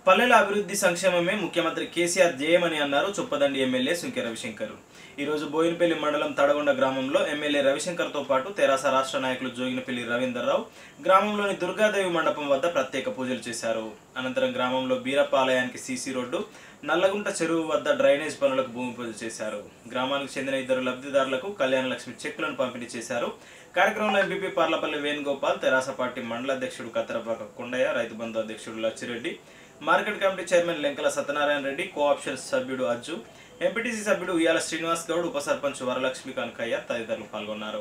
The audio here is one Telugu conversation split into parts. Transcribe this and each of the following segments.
పల్లెల అభివృద్ధి సంక్షేమమే ముఖ్యమంత్రి కేసీఆర్ జయమని అన్నారు చొప్పదండి ఎమ్మెల్యే సుంకె రవిశంకర్ ఈరోజు బోయినపల్లి మండలం తడగొండ గ్రామంలో ఎమ్మెల్యే రవిశంకర్తో పాటు తెరాస రాష్ట్ర నాయకులు జోగినపల్లి రవీందర్రావు గ్రామంలోని దుర్గాదేవి మండపం వద్ద ప్రత్యేక పూజలు చేశారు అనంతరం గ్రామంలో బీరప్ప ఆలయానికి సీసీ రోడ్డు నల్లగుంట చెరువు వద్ద డ్రైనేజ్ పనులకు భూమి పూజ చేశారు గ్రామానికి చెందిన ఇద్దరు లబ్ధిదారులకు కళ్యాణ లక్ష్మి చెక్కులను పంపిణీ చేశారు కార్యక్రమంలో ఎంపీపీ పార్లపల్లి వేణుగోపాల్ తెరాస పార్టీ మండల అధ్యక్షుడు కత్తరపాక కొండయ్య రైతు బంధు అధ్యక్షుడు Lachireddy market committee chairman Lenkala Satyanarayana Reddy cooption సభ్యుడు అజ్జు ఎంపీటీసీ సభ్యుడు ఉయ్యాల శ్రీనివాస్ గౌడ్ ఉప సర్పంచ్ వరలక్ష్మి కనకయ్య తదితరులు పాల్గొన్నారు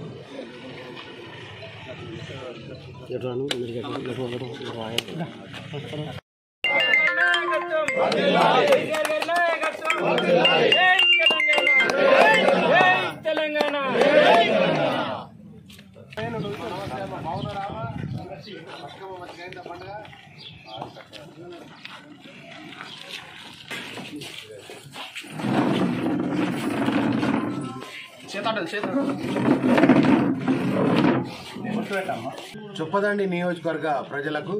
చొప్పదండి నియోజకవర్గ ప్రజలకు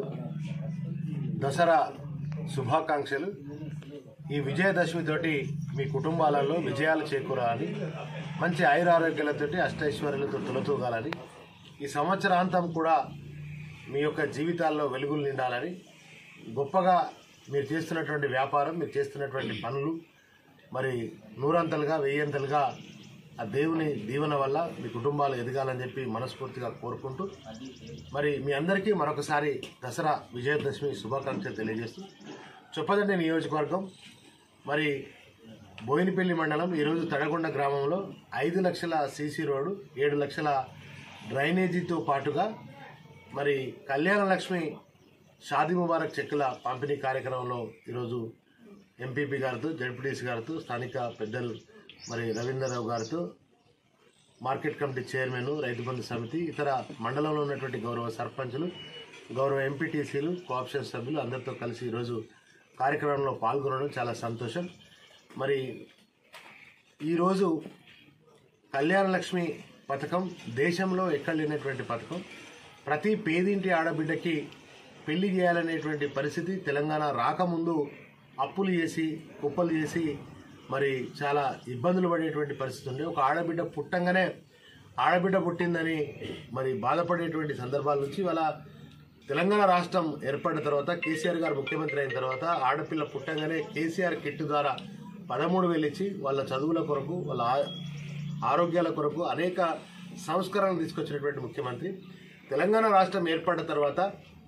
దసరా శుభాకాంక్షలు ఈ విజయదశమి తోటి మీ కుటుంబాలలో విజయాలు చేకూరాలని మంచి ఆయురారోగ్యాలతోటి అష్టైశ్వర్యాలతో తులతూగాలని ఈ సంవత్సరాంతం కూడా మీ యొక్క జీవితాల్లో వెలుగులు నిండాలని గొప్పగా మీరు చేస్తున్నటువంటి వ్యాపారం మీరు చేస్తున్నటువంటి పనులు మరి నూరంతలుగా వెయ్యంతలుగా ఆ దేవుని దీవెన వల్ల మీ కుటుంబాలు ఎదగాలని చెప్పి మనస్ఫూర్తిగా కోరుకుంటూ మరి మీ అందరికీ మరొకసారి దసరా విజయదశమి శుభాకాంక్షలు తెలియజేస్తూ చొప్పదండి నియోజకవర్గం మరి బోయినపల్లి మండలం ఈరోజు తడగొండ గ్రామంలో ఐదు లక్షల సీసీ రోడ్డు ఏడు లక్షల డ్రైనేజీతో పాటుగా మరి కళ్యాణ లక్ష్మి షాదీ ముబారక్ చెక్కుల పంపిణీ కార్యక్రమంలో ఈరోజు ఎంపీపీ గారితో జడ్పీటీసీ గారితో స్థానిక పెద్దలు మరి రవీంద్రరావు గారితో మార్కెట్ కమిటీ చైర్మన్ రైతు బంధు సమితి ఇతర మండలంలో ఉన్నటువంటి గౌరవ సర్పంచులు గౌరవ ఎంపీటీసీలు కోఆప్షన్ సభ్యులు అందరితో కలిసి ఈరోజు కార్యక్రమంలో పాల్గొనడం చాలా సంతోషం మరి ఈరోజు కళ్యాణ లక్ష్మి పథకం దేశంలో ఎక్కడ లేనటువంటి పథకం ప్రతి పేదింటి ఆడబిడ్డకి పెళ్లి చేయాలనేటువంటి పరిస్థితి తెలంగాణ రాకముందు అప్పులు చేసి కుప్పలు చేసి మరి చాలా ఇబ్బందులు పడేటువంటి పరిస్థితి ఉండే ఒక ఆడబిడ్డ పుట్టంగానే ఆడబిడ్డ పుట్టిందని మరి బాధపడేటువంటి సందర్భాల నుంచి వాళ్ళ తెలంగాణ రాష్ట్రం ఏర్పడిన తర్వాత కేసీఆర్ గారు ముఖ్యమంత్రి అయిన తర్వాత ఆడపిల్ల పుట్టంగానే కేసీఆర్ కిట్ ద్వారా పదమూడు వేలు ఇచ్చి వాళ్ళ చదువుల కొరకు వాళ్ళ ఆ- ఆరోగ్యాల కొరకు అనేక సంస్కరణలు తీసుకొచ్చినటువంటి ముఖ్యమంత్రి తెలంగాణ రాష్ట్రం ఏర్పడిన తర్వాత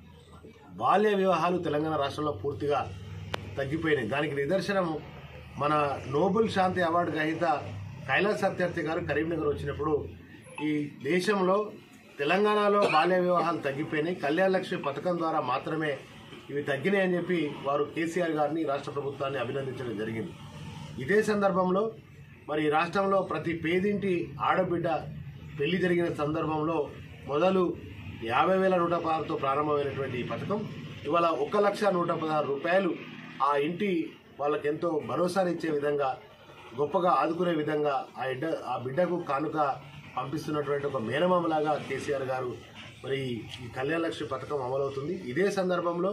బాల్య వివాహాలు తెలంగాణ రాష్ట్రంలో పూర్తిగా తగ్గిపోయినాయి దానికి నిదర్శనం మన నోబెల్ శాంతి అవార్డు గ్రహీత కైలాస్ సత్యార్థి గారు కరీంనగర్ వచ్చినప్పుడు ఈ దేశంలో తెలంగాణలో బాల్య వివాహాలు తగ్గిపోయినాయి కళ్యాణ లక్ష్మి పథకం ద్వారా మాత్రమే ఇవి తగ్గినాయి అని చెప్పి వారు కేసీఆర్ గారిని రాష్ట్ర ప్రభుత్వాన్ని అభినందించడం జరిగింది ఇదే సందర్భంలో మరి ఈ రాష్ట్రంలో ప్రతి పేదింటి ఆడబిడ్డ పెళ్లి జరిగిన సందర్భంలో మొదలు యాభై వేల నూట పదహారుతో ప్రారంభమైనటువంటి ఈ పథకం ఇవాళ ఒక లక్ష నూట పదహారు రూపాయలు ఆ ఇంటి వాళ్ళకి ఎంతో భరోసానిచ్చే విధంగా గొప్పగా ఆదుకునే విధంగా ఆ ఇడ్డ ఆ బిడ్డకు కానుక పంపిస్తున్నటువంటి ఒక మేనమామలాగా కేసీఆర్ గారు మరి ఈ కళ్యాణ లక్ష్మి పథకం అమలవుతుంది ఇదే సందర్భంలో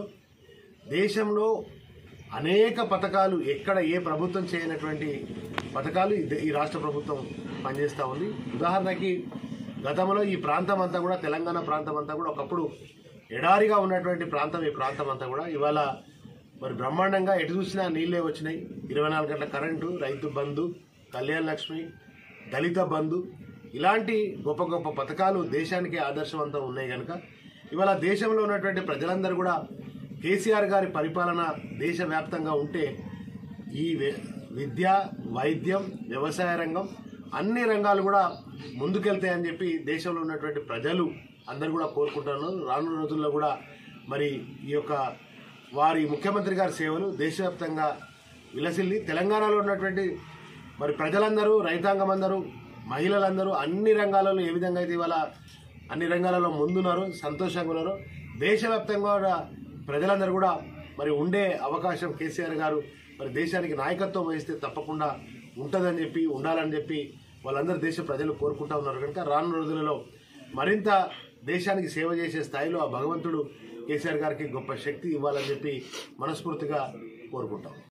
దేశంలో అనేక పథకాలు ఎక్కడ ఏ ప్రభుత్వం చేయనటువంటి పథకాలు ఇదే- ఈ రాష్ట్ర ప్రభుత్వం పనిచేస్తూ ఉంది ఉదాహరణకి గతంలో ఈ ప్రాంతం అంతా కూడా తెలంగాణ ప్రాంతం అంతా కూడా ఒకప్పుడు ఎడారిగా ఉన్నటువంటి ప్రాంతం ఈ ప్రాంతం అంతా కూడా ఇవాళ మరి బ్రహ్మాండంగా ఎటు చూసినా నీళ్ళే వచ్చినాయి ఇరవై నాలుగు గంటల కరెంటు రైతు బంధు కళ్యాణ లక్ష్మి దళిత బంధు ఇలాంటి గొప్ప గొప్ప పథకాలు దేశానికి ఆదర్శవంతం ఉన్నాయి కనుక ఇవాళ దేశంలో ఉన్నటువంటి ప్రజలందరూ కూడా కేసీఆర్ గారి పరిపాలన దేశవ్యాప్తంగా ఉంటే ఈ వి- విద్య వైద్యం వ్యవసాయ రంగం అన్ని రంగాలు కూడా ముందుకెళ్తాయని చెప్పి దేశంలో ఉన్నటువంటి ప్రజలు అందరూ కూడా కోరుకుంటున్నారు రానున్న రోజుల్లో కూడా మరి ఈ యొక్క వారి ముఖ్యమంత్రి గారి సేవలు దేశవ్యాప్తంగా విలసిల్లి తెలంగాణలో ఉన్నటువంటి మరి ప్రజలందరూ రైతాంగం అందరూ మహిళలందరూ అన్ని రంగాలలో ఏ విధంగా అయితే ఇవాళ అన్ని రంగాలలో ముందున్నారు సంతోషంగా ఉన్నారు దేశవ్యాప్తంగా కూడా ప్రజలందరూ కూడా మరి ఉండే అవకాశం కేసీఆర్ గారు మరి దేశానికి నాయకత్వం వహిస్తే తప్పకుండా ఉంటుందని చెప్పి ఉండాలని చెప్పి వాళ్ళందరూ దేశ ప్రజలు కోరుకుంటా ఉన్నారు కనుక రానున్న రోజులలో మరింత దేశానికి సేవ చేసే స్థాయిలో ఆ భగవంతుడు కేసీఆర్ గారికి గొప్ప శక్తి ఇవ్వాలని చెప్పి మనస్ఫూర్తిగా కోరుకుంటాం